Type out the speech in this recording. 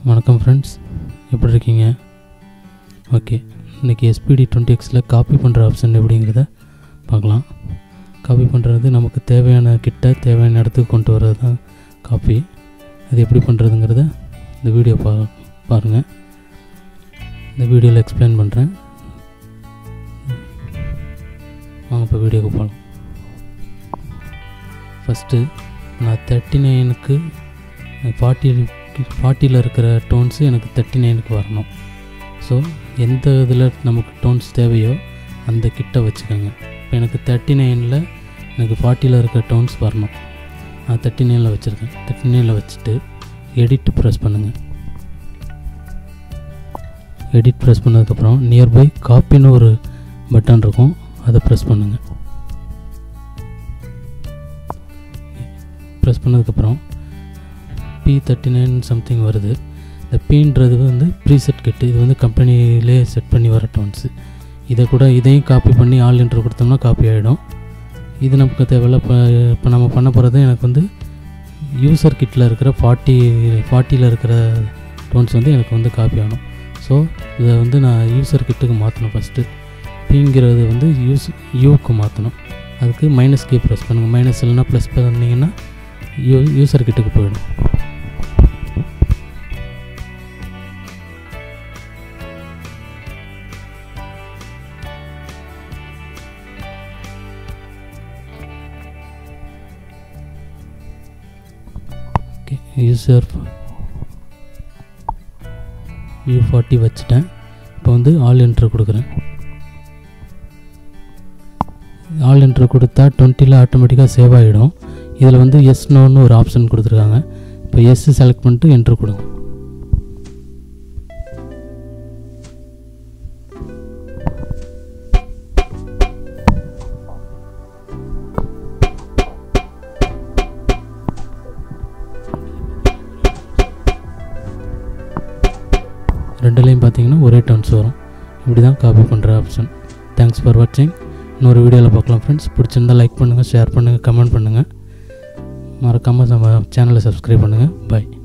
வணக்கம் ஃப்ரெண்ட்ஸ் எப்படி இருக்கீங்க ஓகே இன்றைக்கி எஸ்பிடி டுவெண்ட்டி எக்ஸில் காப்பி பண்ணுற ஆப்ஷன் எப்படிங்கிறத பார்க்கலாம் காப்பி பண்ணுறது நமக்கு தேவையான கிட்ட தேவையான இடத்துக்கு கொண்டு வர்றது தான் காப்பி அது எப்படி பண்ணுறதுங்கிறத இந்த வீடியோ பா பாருங்கள் இந்த வீடியோவில் எக்ஸ்பிளைன் பண்ணுறேன் வாங்க இப்போ வீடியோக்கு போகலாம் ஃபஸ்ட்டு நான் தேர்ட்டி நைனுக்கு ஃபார்ட்டி ஃபார்ட்டியில் இருக்கிற டோன்ஸு எனக்கு தேர்ட்டி நைனுக்கு வரணும் ஸோ எந்த இதில் நமக்கு டோன்ஸ் தேவையோ அந்த கிட்ட வச்சுக்கோங்க இப்போ எனக்கு தேர்ட்டி நைனில் எனக்கு ஃபார்ட்டியில் இருக்கிற டோன்ஸ் வரணும் நான் தேர்ட்டி நைனில் வச்சுருக்கேன் தேர்ட்டி நைனில் வச்சுட்டு எடிட் ப்ரெஸ் பண்ணுங்கள் எடிட் ப்ரெஸ் பண்ணதுக்கப்புறம் நியர்பை காப்பின்னு ஒரு பட்டன் இருக்கும் அதை ப்ரெஸ் பண்ணுங்கள் ப்ரெஸ் பண்ணதுக்கப்புறம் பி தேர்ட்டி நைன் சம்திங் வருது இந்த பீன்றது வந்து ப்ரீசெட் கிட்டு இது வந்து கம்பெனிலே செட் பண்ணி வர டோன்ஸு இதை கூட இதையும் காப்பி பண்ணி ஆல் இன்ட்ரு கொடுத்தோம்னா காப்பி ஆகிடும் இது நமக்கு தேவையில்ல இப்போ இப்போ நம்ம பண்ண போகிறது எனக்கு வந்து யூசர் கிட்டில் இருக்கிற ஃபார்ட்டி ஃபார்ட்டியில் இருக்கிற டோன்ஸ் வந்து எனக்கு வந்து காப்பி ஆகணும் ஸோ இதை வந்து நான் யூசர் கிட்டுக்கு மாற்றணும் ஃபஸ்ட்டு பிங்கிறது வந்து யூஸ் யூக்கு மாற்றணும் அதுக்கு மைனஸ் கீ ப்ரெஸ் பண்ணுங்கள் மைனஸ் இல்லைன்னா ப்ளஸ் பண்ணிங்கன்னா யூ யூசர் கிட்டுக்கு போயிடும் ஓகே யூசர் யூ ஃபார்ட்டி வச்சுட்டேன் இப்போ வந்து ஆல் என்ட்ரு கொடுக்குறேன் ஆல் என்ட்ரு கொடுத்தா டுவெண்ட்டியில் ஆட்டோமேட்டிக்காக சேவ் ஆகிடும் இதில் வந்து எஸ் நோன்னு ஒரு ஆப்ஷன் கொடுத்துருக்காங்க இப்போ எஸ் செலக்ட் பண்ணிட்டு என்ட்ரு கொடுங்க ரெண்டுலேயும் பார்த்தீங்கன்னா ஒரே டர்ன்ஸ் வரும் இப்படி தான் காப்பி பண்ணுற ஆப்ஷன் தேங்க்ஸ் ஃபார் வாட்சிங் இன்னொரு வீடியோவில் பார்க்கலாம் ஃப்ரெண்ட்ஸ் பிடிச்சிருந்தால் லைக் பண்ணுங்கள் ஷேர் பண்ணுங்கள் கமெண்ட் பண்ணுங்கள் மறக்காமல் நம்ம சேனலை சப்ஸ்கிரைப் பண்ணுங்கள் பாய்